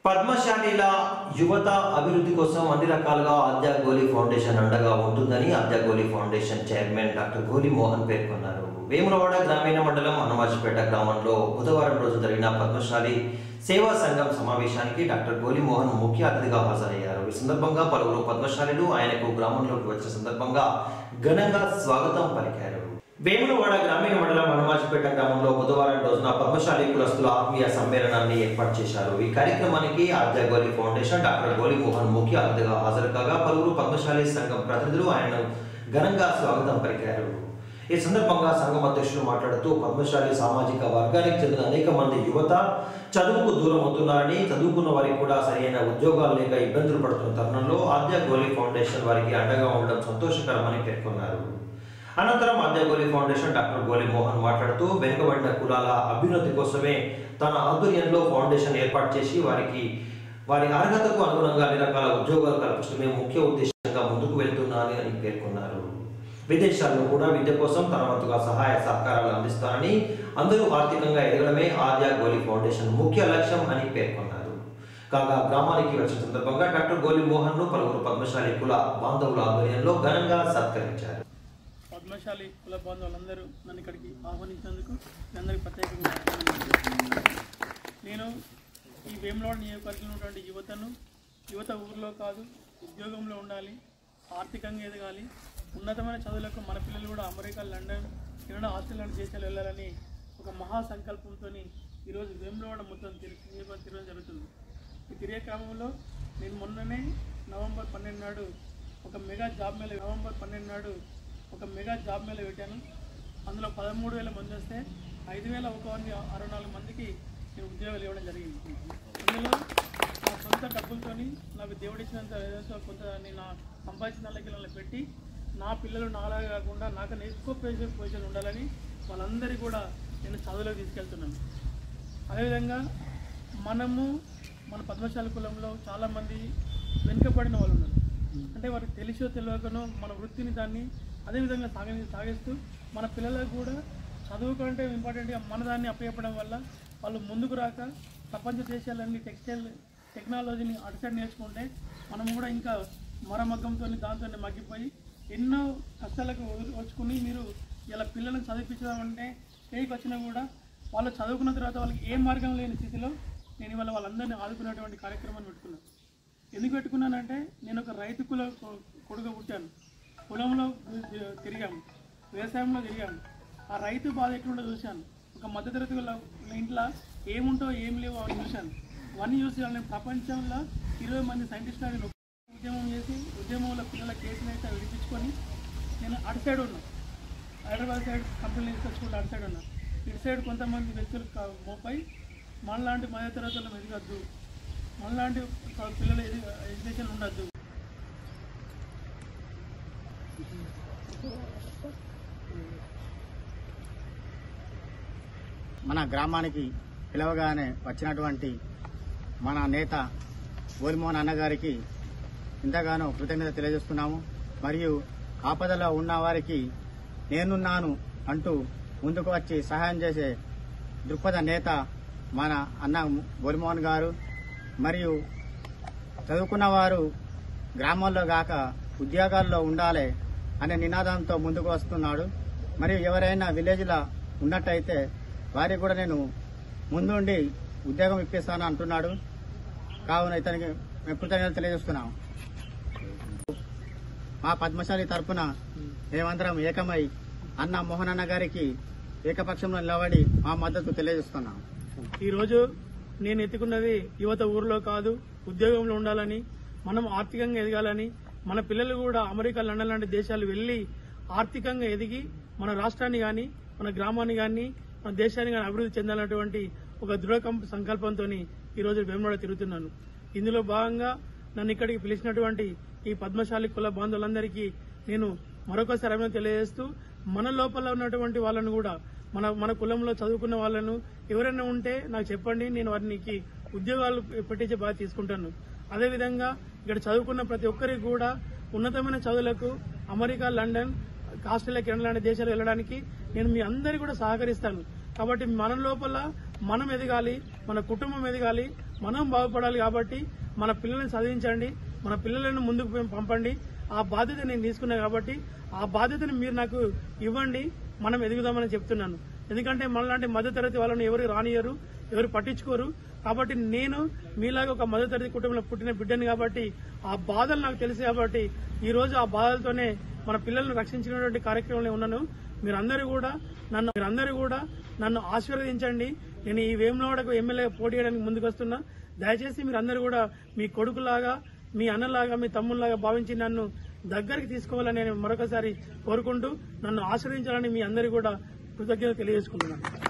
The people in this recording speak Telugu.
పద్మశాలిల యువత అభివృద్ధి కోసం అన్ని రకాలుగా ఆద్య గోలి ఫౌండేషన్ అండగా ఉంటుందని ఆద్య గోలి ఫౌండేషన్ చైర్మన్ డాక్టర్ గోలి మోహన్ పేర్కొన్నారు వేములవాడ గ్రామీణ మండలం అన్నమాజిపేట గ్రామంలో బుధవారం రోజు జరిగిన పద్మశాలి సేవా సంఘం సమావేశానికి డాక్టర్ గోలి మోహన్ ముఖ్య అతిథిగా హాజరయ్యారు ఈ సందర్భంగా పలువురు పద్మశాలిలు ఆయనకు గ్రామంలోకి వచ్చిన సందర్భంగా ఘనంగా స్వాగతం పలికారు వేములవాడ గ్రామీణ మండలం హనుమాజిపేట గ్రామంలో బుధవారం రోజున పద్మశాలి కులస్తుల ఆత్మీయ సమ్మేళనాన్ని ఏర్పాటు చేశారు ఈ కార్యక్రమానికి ఆద్య గోలి ఫౌండేషన్ డాక్టర్ గోలి మోహన్ ముఖ్య అతిథిగా హాజరు కాగా పలువురు పద్మశాలి సంఘం ప్రతినిధులు ఆయనను ఘనంగా స్వాగతం పలికారు ఈ సందర్భంగా సంఘం అధ్యక్షులు మాట్లాడుతూ పద్మశాలి సామాజిక వర్గానికి చెందిన అనేక మంది యువత చదువుకు దూరం అవుతున్నారని చదువుకున్న వారికి కూడా సరైన ఉద్యోగాలు లేక ఇబ్బందులు పడుతున్న తరుణంలో ఆద్య గోలి ఫౌండేషన్ వారికి అండగా ఉండడం సంతోషకరమని పేర్కొన్నారు అనంతరం ఆద్య గోలి ఫౌండేషన్ డాక్టర్ గోలి మోహన్ మాట్లాడుతూ వెనుకబడిన కులాల అభ్యున్నతి కోసమే తన ఆధ్వర్యంలో ఫౌండేషన్ ఏర్పాటు చేసి వారికి వారి అర్హతకు అనుగుణంగా అన్ని రకాల ఉద్యోగాలు కల్పించడమే ముఖ్య ఉద్దేశంగా ముందుకు వెళ్తున్నానని అని పేర్కొన్నారు విదేశాల్లో కూడా విద్య కోసం తన వంతుగా సహాయ సహకారాలు అందిస్తానని అందరూ ఆర్థికంగా ఎదగడమే ఆద్య గోలి ఫౌండేషన్ ముఖ్య లక్ష్యం అని పేర్కొన్నారు కాగా గ్రామానికి వచ్చిన సందర్భంగా డాక్టర్ గోలి మోహన్ ను పలువురు పద్మశాలి కుల బాంధవుల ఆధ్వర్యంలో ఘనంగా సత్కరించారు పద్మశాలి కుల బాంధవులందరూ నన్ను ఇక్కడికి ఆహ్వానించినందుకు మీ అందరికీ ప్రత్యేకంగా అభినందనలు. నేను ఈ వేములవాడ నియోజకవర్గంలో ఉన్నటువంటి యువతను యువత ఊరిలో కాదు ఉద్యోగంలో ఉండాలి ఆర్థికంగా ఎదగాలి ఉన్నతమైన చదువులకు మన పిల్లలు కూడా అమెరికా లండన్ కెనడా ఆస్ట్రేలియా లాంటి దేశాలు వెళ్ళాలని ఒక మహా సంకల్పంతో ఈరోజు వేములవాడ మొత్తం తిరిగి నియోజకవర్గం తిరగడం జరుగుతుంది ఈ తిరిగే క్రమంలో నేను మొన్ననే నవంబర్ పన్నెండు నాడు ఒక మెగా జాబ్ మేళ నవంబర్ పన్నెండు నాడు ఒక మెగా జాబ్ మేళ పెట్టాను అందులో పదమూడు వేల మంది వస్తే ఐదు వేల ఒక వంద అరవై నాలుగు మందికి నేను ఉద్యోగాలు ఇవ్వడం జరిగింది అందులో నా సొంత డబ్బులతోని నాకు దేవుడిచ్చినంత ఏదైతే కొంత నేను నా సంపాదించిన దాంట్లో పెట్టి నా పిల్లలు నాలాగా కాకుండా నాకన్నా ఎక్కువ పొజిషన్ పొజిషన్ ఉండాలని వాళ్ళందరికీ కూడా నేను చదువులోకి తీసుకెళ్తున్నాను అదేవిధంగా మనము మన పద్మశాలి కులంలో చాలామంది వెనుకబడిన వాళ్ళు ఉన్నారు అంటే వారికి తెలిసో తెలియకనో మన వృత్తిని దాన్ని అదేవిధంగా సాగ సాగిస్తూ మన పిల్లలకు కూడా చదువు కంటే ఇంపార్టెంట్గా మన దాన్ని అప్పచెప్పడం వల్ల వాళ్ళు ముందుకు రాక ప్రపంచ దేశాలన్నీ టెక్స్టైల్ టెక్నాలజీని అటు సైడ్ నేర్చుకుంటే మనం కూడా ఇంకా మరమగ్గంతో దాంతోనే మగ్గిపోయి ఎన్నో కష్టాలకు వచ్చుకుని మీరు ఇలా పిల్లలను చదివించడం అంటే కేక్ వచ్చినా కూడా వాళ్ళు చదువుకున్న తర్వాత వాళ్ళకి ఏ మార్గం లేని స్థితిలో నేను ఇవాళ వాళ్ళందరినీ ఆదుకునేటువంటి కార్యక్రమాన్ని పెట్టుకున్నాను ఎందుకు పెట్టుకున్నానంటే నేను ఒక రైతు కుల కొ- కొడుకు పుట్టాను పొలంలో తి- తిరిగాము వ్యవసాయంలో తిరిగాము ఆ రైతు బాధ ఎట్లుండో చూశాను ఒక మధ్యతరగతి వాళ్ళ ఇంట్లో ఏముంటో ఏం లేవో అని చూశాను అవన్నీ చూసి నేను ప్రపంచంలో ఇరవై మంది సైంటిస్టులు నేను ఉద్యమం చేసి ఉద్యమంలో పిల్లల కేసుని అయితే విడిపించుకొని నేను అటు సైడ్ ఉన్నాను హైదరాబాద్ సైడ్ కంపెనీలు తీసుకొచ్చుకుంటే అటు సైడ్ ఉన్నా ఇటు సైడ్ కొంతమంది వ్యక్తులు క- మోపై మనలాంటి మధ్య తరగతులు ఎదగద్దు మనలాంటి ప- పిల్లల ఎదు- ఎడ్యుకేషన్ ఉండద్దు మన గ్రామానికి పిలవగానే వచ్చినటువంటి మన నేత గోలిమోహన్ అన్నగారికి ఇంతగానో కృతజ్ఞత తెలియజేస్తున్నాము మరియు ఆపదలో ఉన్న వారికి నేనున్నాను అంటూ ముందుకు వచ్చి సహాయం చేసే దృక్పథ నేత మన అన్న గోలిమోహన్ గారు మరియు చదువుకున్న వారు గ్రామాల్లో గాక ఉద్యోగాల్లో ఉండాలి అనే నినాదంతో ముందుకు వస్తున్నాడు మరియు ఎవరైనా విలేజ్లో ఉన్నట్టయితే వారికి కూడా నేను ముందుండి ఉద్యోగం ఇప్పిస్తాను అంటున్నాడు కావున ఇతనికి మేము కృతజ్ఞతలు తెలియజేస్తున్నాం మా పద్మశాలి తరపున మేమందరం ఏకమై అన్న మోహన్ అన్న గారికి ఏకపక్షంలో నిలబడి మా మద్దతు తెలియజేస్తున్నాం ఈరోజు నేను ఎత్తుకున్నది యువత ఊరిలో కాదు ఉద్యోగంలో ఉండాలని మనం ఆర్థికంగా ఎదగాలని మన పిల్లలు కూడా అమెరికా లండన్ లాంటి దేశాలు వెళ్లి ఆర్థికంగా ఎదిగి మన రాష్ట్రాన్ని కానీ మన గ్రామాన్ని కానీ మన దేశాన్ని కానీ అభివృద్ధి చెందాలన్నటువంటి ఒక దృఢ కం- సంకల్పంతో ఈరోజు వేమనాడ తిరుగుతున్నాను ఇందులో భాగంగా నన్ను ఇక్కడికి పిలిచినటువంటి ఈ పద్మశాలి కుల బాంధవులందరికీ నేను మరొకసారి అభినందన తెలియజేస్తూ మన లోపల ఉన్నటువంటి వాళ్ళను కూడా మన మన కులంలో చదువుకున్న వాళ్ళను ఎవరైనా ఉంటే నాకు చెప్పండి నేను వారికి ఉద్యోగాలు పెట్టించే బాధ్యత తీసుకుంటాను అదేవిధంగా ఇక్కడ చదువుకున్న ప్రతి ఒక్కరికి కూడా ఉన్నతమైన చదువులకు అమెరికా లండన్ ఆస్ట్రేలియా కెనడా లాంటి దేశాలు వెళ్ళడానికి నేను మీ అందరికీ కూడా సహకరిస్తాను కాబట్టి మన లోపల మనం ఎదగాలి మన కుటుంబం ఎదగాలి మనం బాగుపడాలి కాబట్టి మన పిల్లల్ని చదివించండి మన పిల్లలను ముందుకు పం- పంపండి ఆ బాధ్యత నేను తీసుకున్నా కాబట్టి ఆ బాధ్యతని మీరు నాకు ఇవ్వండి మనం ఎదుగుదామని చెప్తున్నాను ఎందుకంటే మనలాంటి మధ్యతరగతి వాళ్ళని ఎవరు రానియరు ఎవరు పట్టించుకోరు కాబట్టి నేను మీలాగా ఒక మధ్యతరగతి కుటుంబంలో పుట్టిన బిడ్డని కాబట్టి ఆ బాధలు నాకు తెలుసు కాబట్టి ఈ రోజు ఆ బాధలతోనే మన పిల్లలను రక్షించినటువంటి కార్యక్రమంలో ఉన్నాను మీరందరూ కూడా నన్ను మీరందరూ కూడా నన్ను ఆశీర్వదించండి నేను ఈ వేములవాడకు ఎమ్మెల్యే పోటీ చేయడానికి ముందుకు వస్తున్నా దయచేసి మీరందరూ కూడా మీ కొడుకులాగా మీ అన్నలాగా మీ తమ్ముళ్లాగా భావించి నన్ను దగ్గరికి తీసుకోవాలని నేను మరొకసారి కోరుకుంటూ నన్ను ఆశ్రయించాలని మీ అందరికీ కూడా కృతజ్ఞత తెలియజేసుకుంటున్నాను